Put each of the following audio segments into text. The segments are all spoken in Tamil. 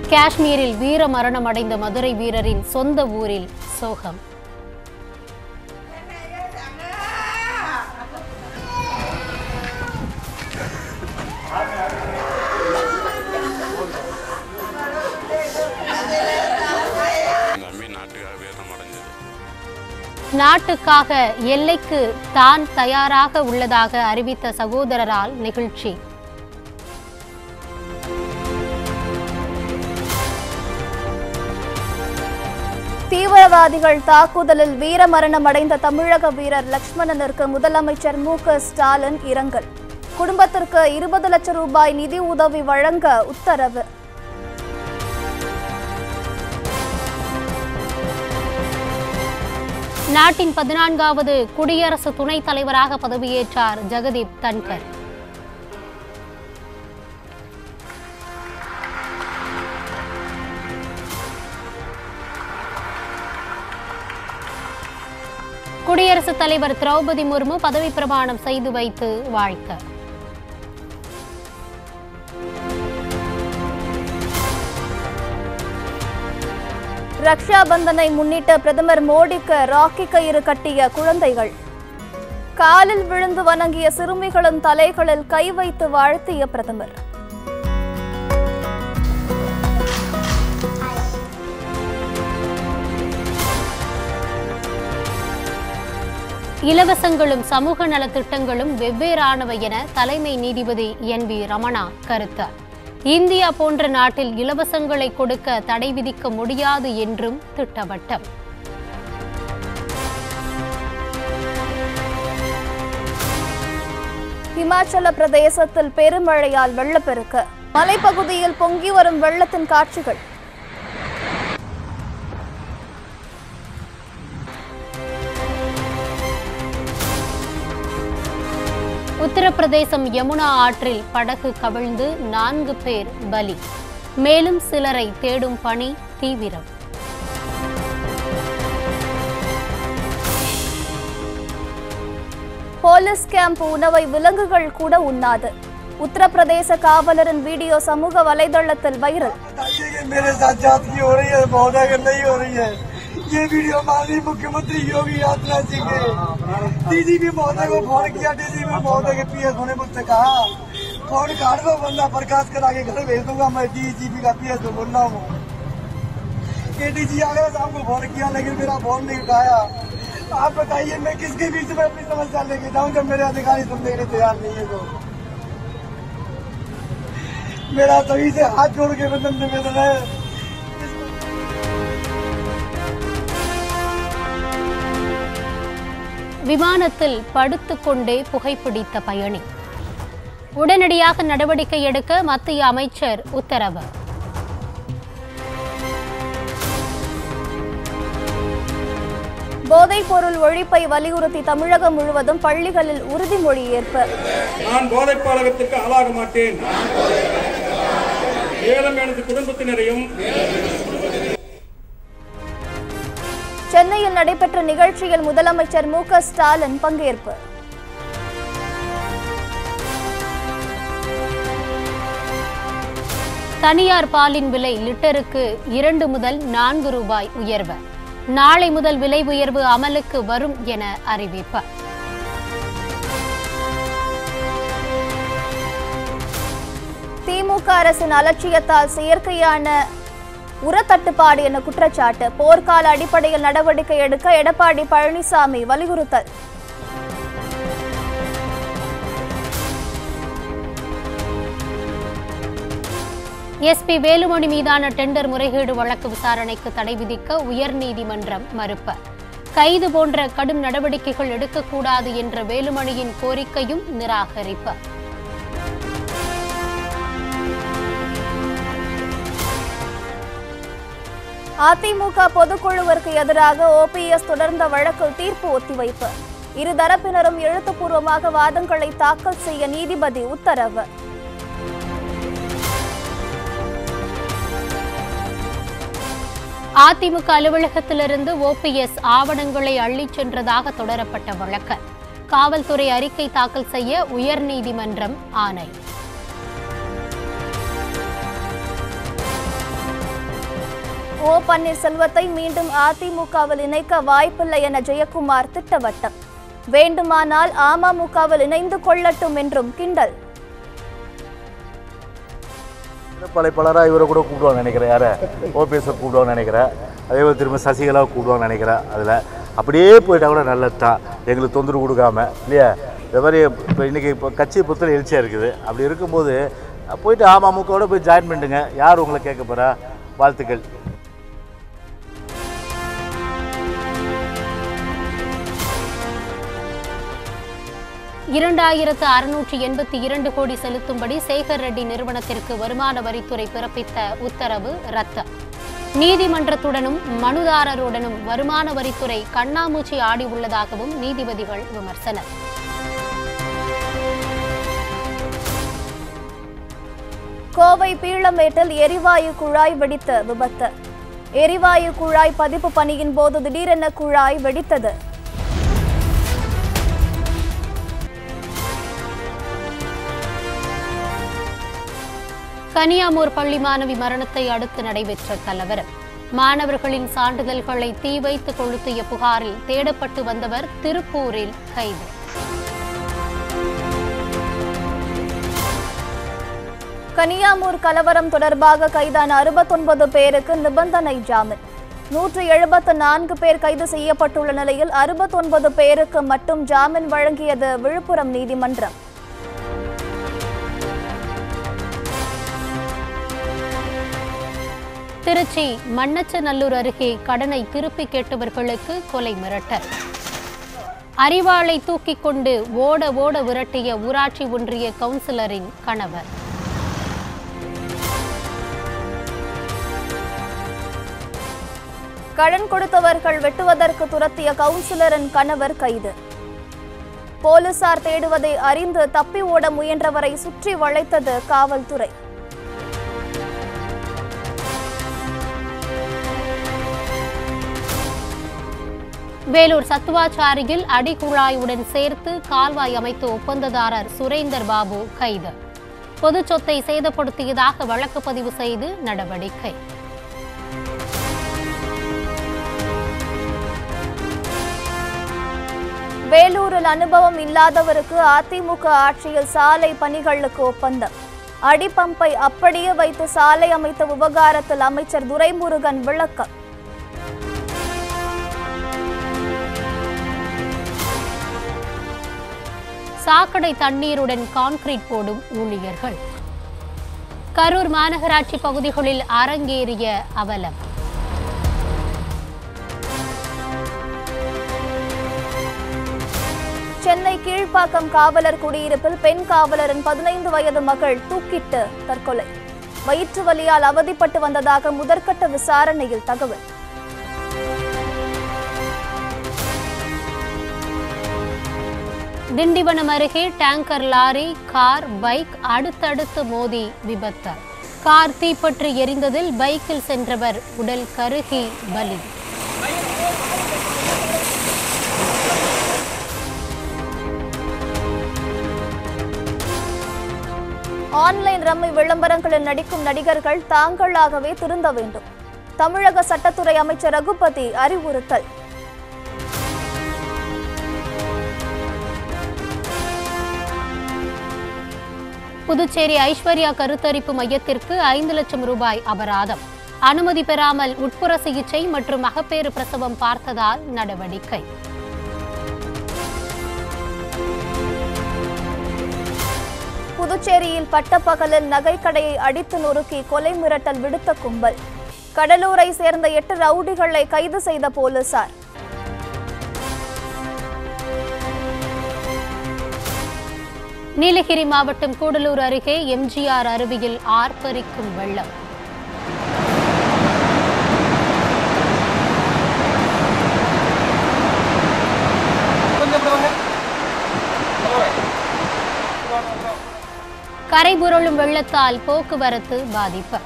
காஷ்மீரில் வீர மரணம் அடைந்த மதுரை வீரரின் சொந்த ஊரில் சோகம் இந்த அம்மி நாட்டுக்காக வீரம் அடைஞ்சது நாட்டுக்காக எல்லைக்கு தான் தயாராக உள்ளதாக அறிவித்த சகோதரரால் நிகழ்ச்சி தீவிரவாதிகள் தாக்குதலில் வீரமரணம் அடைந்த தமிழக வீரர் லக்ஷ்மணனிற்கு முதலமைச்சர் மு க ஸ்டாலின் இரங்கல் குடும்பத்திற்கு இருபது லட்சம் ரூபாய் நிதி உதவி வழங்க உத்தரவு நாட்டின் பதினான்காவது குடியரசு துணைத் தலைவராக பதவியேற்றார் ஜெகதீப் தன்கர் குடியரசுத் தலைவர் திரௌபதி முர்மு பதவி பிரமாணம் செய்து வைத்து வாழ்த்து ரக்ஷா பந்தனை முன்னிட்டு பிரதமர் மோடிக்கு ராக்கி கயிறு கட்டிய குழந்தைகள் காலில் விழுந்து வணங்கிய சிறுமிகளின் தலைகளில் கை வைத்து வாழ்த்திய பிரதமர் இலவசங்களும் சமூக நலத்திட்டங்களும் வெவ்வேறானவை என தலைமை நீதிபதி என் வி ரமணா கருத்து இந்தியா போன்ற நாட்டில் இலவசங்களை கொடுக்க தடை விதிக்க முடியாது என்றும் திட்டவட்டம் இமாச்சல பிரதேசத்தில் பெருமழையால் வெள்ளப்பெருக்கு மலைப்பகுதியில் பொங்கி வரும் வெள்ளத்தின் காட்சிகள் உத்தரப்பிரதேசம் யமுனா ஆற்றில் படகு கவிழ்ந்து நான்கு பேர் பலி மேலும் சிலரை தேடும் பணி தீவிரம் போலீஸ் கேம்ப் உணவை விலங்குகள் கூட உண்ணாது உத்தரப்பிரதேச காவலரின் வீடியோ சமூக வலைதளத்தில் வைரல் बताइए कि मेरे साथ जाति हो रही है महोदय अगर नहीं हो रही है ये वीडियो माननीय मुख्यमंत्री योगी आदित्यनाथ जी के डीजीपी महोदय को फोन किया डीजीपी महोदय के पीएस होने मुझसे कहा फोन काट दो बंदा बर्खास्त करा के घर भेज दूंगा मैं डीजीपी का पीएस तो बोल रहा हूँ एडीजी आ गया शाम को फोन किया लेकिन मेरा फोन नहीं उठाया आप बताइए मैं किसके बीच में अपनी समस्या लेके जाऊं जब मेरे अधिकारी सुनने के लिए तैयार नहीं है तो मेरा सभी से हाथ जोड़ के बंधन निवेदन है விமானத்தில் படுத்துக்கொண்டே புகைப்பிடித்த பயணி உடனடியாக நடவடிக்கை எடுக்க மத்திய அமைச்சர் உத்தரவு போதைப் பொருள் ஒழிப்பை வலியுறுத்தி தமிழகம் முழுவதும் பள்ளிகளில் உறுதிமொழி ஏற்பு நான் போதைப் பாலகத்திற்கு ஆளாக மாட்டேன் மேலும் எனது குடும்பத்தினரையும் சென்னையில் நடைபெற்ற நிகழ்ச்சியில் முதலமைச்சர் மு க ஸ்டாலின் பங்கேற்பு தனியார் பாலின் விலை லிட்டருக்கு இரண்டு முதல் நான்கு ரூபாய் உயர்வு நாளை முதல் விலை உயர்வு அமலுக்கு வரும் என அறிவிப்பு திமுக அரசின் அலட்சியத்தால் செயற்கையான உரத்தட்டுப்பாடு என குற்றச்சாட்டு போர்க்கால அடிப்படையில் நடவடிக்கை எடுக்க எடப்பாடி பழனிசாமி வலியுறுத்தல் எஸ்பி வேலுமணி மீதான டெண்டர் முறைகேடு வழக்கு விசாரணைக்கு தடை விதிக்க உயர்நீதிமன்றம் மறுப்பு கைது போன்ற கடும் நடவடிக்கைகள் எடுக்கக்கூடாது என்ற வேலுமணியின் கோரிக்கையும் நிராகரிப்பு அதிமுக பொதுக்குழுவிற்கு எதிராக ஓபிஎஸ் தொடர்ந்த வழக்கில் தீர்ப்பு ஒத்திவைப்பு இருதரப்பினரும் எழுத்துப்பூர்வமாக வாதங்களை தாக்கல் செய்ய நீதிபதி உத்தரவு அதிமுக அலுவலகத்திலிருந்து ஓபிஎஸ் ஆவணங்களை அள்ளிச் சென்றதாக தொடரப்பட்ட வழக்கு காவல்துறை அறிக்கை தாக்கல் செய்ய உயர்நீதிமன்றம் ஆணை ஓ பன்னீர்செல்வத்தை மீண்டும் அதிமுகவில் இணைக்க வாய்ப்பில்லை என ஜெயக்குமார் திட்டவட்டம் வேண்டுமானால் அமமுகவில் இணைந்து கொள்ளட்டும் என்றும் கிண்டல் பழைப்பலராக இவரை கூட கூப்பிடுவாங்க நினைக்கிறேன் யாரை ஓபிஎஸை கூப்பிடுவாங்க நினைக்கிறேன் அதே மாதிரி திரும்ப சசிகலாவை கூப்பிடுவாங்க நினைக்கிறேன் அதில் அப்படியே போயிட்டா கூட நல்லது தான் எங்களுக்கு தொந்தரவு கொடுக்காம இல்லையா இந்த மாதிரி இப்போ இன்றைக்கி இப்போ கட்சி புத்தகம் எழுச்சியாக இருக்குது அப்படி இருக்கும்போது போயிட்டு அமமுகவோட போய் ஜாயின் பண்ணிடுங்க யார் உங்களை கேட்க போகிறா வாழ்த்துக்கள் இரண்டாயிரத்து அறுநூற்றி எண்பத்தி இரண்டு கோடி செலுத்தும்படி சேகர் ரெட்டி நிறுவனத்திற்கு வருமான வரித்துறை பிறப்பித்த உத்தரவு ரத்து நீதிமன்றத்துடனும் மனுதாரருடனும் வருமான வரித்துறை கண்ணாமூச்சி ஆடி உள்ளதாகவும் நீதிபதிகள் விமர்சனம் கோவை பீளமேட்டில் எரிவாயு குழாய் வெடித்த விபத்து எரிவாயு குழாய் பதிப்பு பணியின் போது திடீரென குழாய் வெடித்தது கனியாமூர் பள்ளி மாணவி மரணத்தை அடுத்து நடைபெற்ற கலவரம் மாணவர்களின் சான்றிதழ்களை தீ வைத்து கொளுத்திய புகாரில் தேடப்பட்டு வந்தவர் திருப்பூரில் கைது கனியாமூர் கலவரம் தொடர்பாக கைதான அறுபத்தொன்பது பேருக்கு நிபந்தனை ஜாமீன் நூற்று எழுபத்து நான்கு பேர் கைது செய்யப்பட்டுள்ள நிலையில் அறுபத்தொன்பது பேருக்கு மட்டும் ஜாமீன் வழங்கியது விழுப்புரம் நீதிமன்றம் திருச்சி மண்ணச்சநல்லூர் அருகே கடனை திருப்பி கேட்டவர்களுக்கு கொலை மிரட்டல் அறிவாளை தூக்கிக் கொண்டு ஓட ஓட விரட்டிய ஊராட்சி ஒன்றிய கவுன்சிலரின் கணவர் கடன் கொடுத்தவர்கள் வெட்டுவதற்கு துரத்திய கவுன்சிலரின் கணவர் கைது போலீசார் தேடுவதை அறிந்து தப்பி ஓட முயன்றவரை சுற்றி வளைத்தது காவல்துறை வேலூர் சத்துவாச்சாரியில் அடிக்குழாயுடன் சேர்த்து கால்வாய் அமைத்த ஒப்பந்ததாரர் சுரேந்தர் பாபு கைது பொது சொத்தை சேதப்படுத்தியதாக வழக்கு பதிவு செய்து நடவடிக்கை வேலூரில் அனுபவம் இல்லாதவருக்கு அதிமுக ஆட்சியில் சாலை பணிகளுக்கு ஒப்பந்தம் அடிப்பம்பை அப்படியே வைத்து சாலை அமைத்த விவகாரத்தில் அமைச்சர் துரைமுருகன் விளக்கம் சாக்கடை தண்ணீருடன் கான்கிரீட் போடும் ஊழியர்கள் கரூர் மாநகராட்சி பகுதிகளில் அரங்கேறிய அவலம் சென்னை கீழ்ப்பாக்கம் காவலர் குடியிருப்பில் பெண் காவலரின் பதினைந்து வயது மகள் தூக்கிட்டு தற்கொலை வயிற்று வலியால் அவதிப்பட்டு வந்ததாக முதற்கட்ட விசாரணையில் தகவல் திண்டிவனம் அருகே டேங்கர் லாரி கார் பைக் அடுத்தடுத்து மோதி விபத்து கார் தீப்பற்றி எரிந்ததில் பைக்கில் சென்றவர் உடல் கருகி பலி ஆன்லைன் ரம்மி விளம்பரங்களில் நடிக்கும் நடிகர்கள் தாங்களாகவே திருந்த வேண்டும் தமிழக சட்டத்துறை அமைச்சர் ரகுபதி அறிவுறுத்தல் புதுச்சேரி ஐஸ்வர்யா கருத்தரிப்பு மையத்திற்கு ஐந்து லட்சம் ரூபாய் அபராதம் அனுமதி பெறாமல் உட்புற சிகிச்சை மற்றும் மகப்பேறு பிரசவம் பார்த்ததால் நடவடிக்கை புதுச்சேரியில் பட்டப்பகலில் நகைக்கடையை அடித்து நொறுக்கி கொலை மிரட்டல் விடுத்த கும்பல் கடலூரை சேர்ந்த எட்டு ரவுடிகளை கைது செய்த போலீசார் நீலகிரி மாவட்டம் கூடலூர் அருகே எம்ஜிஆர் அருவியில் ஆர்ப்பரிக்கும் வெள்ளம் கரைபுரளும் வெள்ளத்தால் போக்குவரத்து பாதிப்பு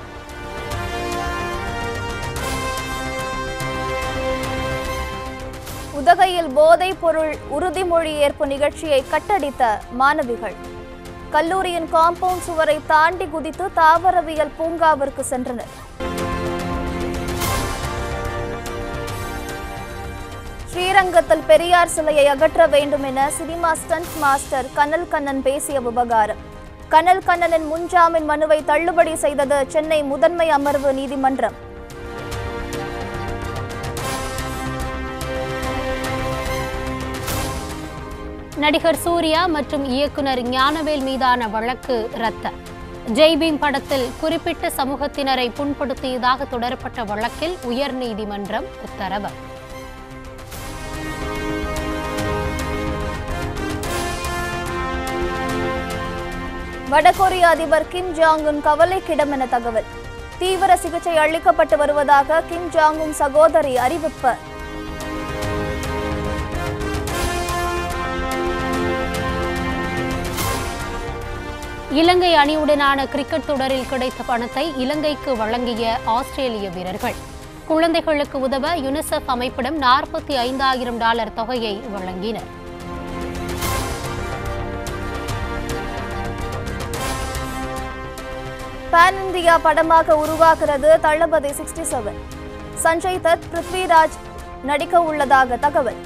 உதகையில் போதைப் பொருள் உறுதிமொழி ஏற்பு நிகழ்ச்சியை கட்டடித்த மாணவிகள் கல்லூரியின் காம்பவுண்ட் சுவரை தாண்டி குதித்து தாவரவியல் பூங்காவிற்கு சென்றனர் ஸ்ரீரங்கத்தில் பெரியார் சிலையை அகற்ற வேண்டும் என சினிமா ஸ்டண்ட் மாஸ்டர் கனல் கண்ணன் பேசிய விவகாரம் கனல் கண்ணனின் முன்ஜாமீன் மனுவை தள்ளுபடி செய்தது சென்னை முதன்மை அமர்வு நீதிமன்றம் நடிகர் சூர்யா மற்றும் இயக்குனர் ஞானவேல் மீதான வழக்கு ரத்த ஜெய்பீம் படத்தில் குறிப்பிட்ட சமூகத்தினரை புண்படுத்தியதாக தொடரப்பட்ட வழக்கில் உயர்நீதிமன்றம் உத்தரவு வடகொரிய அதிபர் கிம் ஜாங் உன் கவலைக்கிடம் என தகவல் தீவிர சிகிச்சை அளிக்கப்பட்டு வருவதாக கிம் ஜாங் உன் சகோதரி அறிவிப்பு இலங்கை அணியுடனான கிரிக்கெட் தொடரில் கிடைத்த பணத்தை இலங்கைக்கு வழங்கிய ஆஸ்திரேலிய வீரர்கள் குழந்தைகளுக்கு உதவ யுனிசெஃப் அமைப்பிடம் நாற்பத்தி ஐந்தாயிரம் டாலர் தொகையை வழங்கினர் பான் இந்தியா படமாக உருவாகிறது தளபதி சிக்ஸ்டி செவன் சஞ்சய் தத் பிருத்விராஜ் நடிக்க உள்ளதாக தகவல்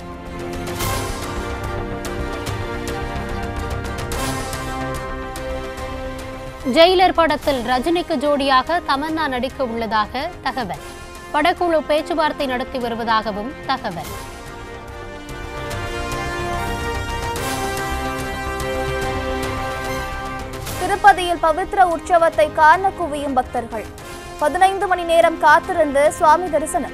ஜெயிலர் படத்தில் ரஜினிக்கு ஜோடியாக தமன்னா நடிக்க உள்ளதாக தகவல் படக்குழு பேச்சுவார்த்தை நடத்தி வருவதாகவும் தகவல் திருப்பதியில் பவித்ர உற்சவத்தை காண குவியும் பக்தர்கள் பதினைந்து மணி நேரம் காத்திருந்து சுவாமி தரிசனம்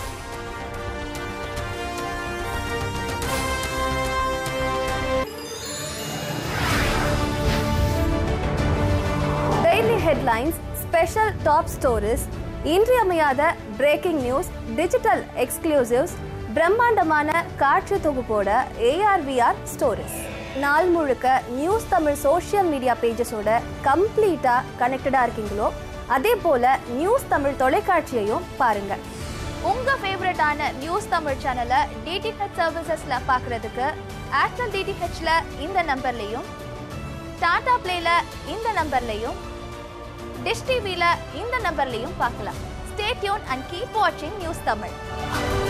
daily headlines special top stories இன்றியமையாத பிரேக்கிங் நியூஸ் டிஜிட்டல் எக்ஸ்க்ளூசிவ்ஸ் பிரம்மாண்டமான காட்சி தொகுப்போட ஏஆர்விஆர் ஸ்டோரிஸ் நாள் முழுக்க நியூஸ் தமிழ் சோஷியல் மீடியா பேஜஸோட கம்ப்ளீட்டாக கனெக்டடாக இருக்கீங்களோ அதே போல் நியூஸ் தமிழ் தொலைக்காட்சியையும் பாருங்கள் உங்க ஃபேவரட்டான நியூஸ் தமிழ் சேனலை டிடிஹெச் சர்வீசஸ்ல பார்க்கிறதுக்கு ஏர்டெல் டிடிஹெச்ல இந்த நம்பர்லையும் டாடா பிளேல இந்த நம்பர்லையும் டிஷ் டிவில இந்த நம்பர்லையும் பார்க்கலாம் ஸ்டே டியூன் அண்ட் கீப் வாட்சிங் நியூஸ் தமிழ்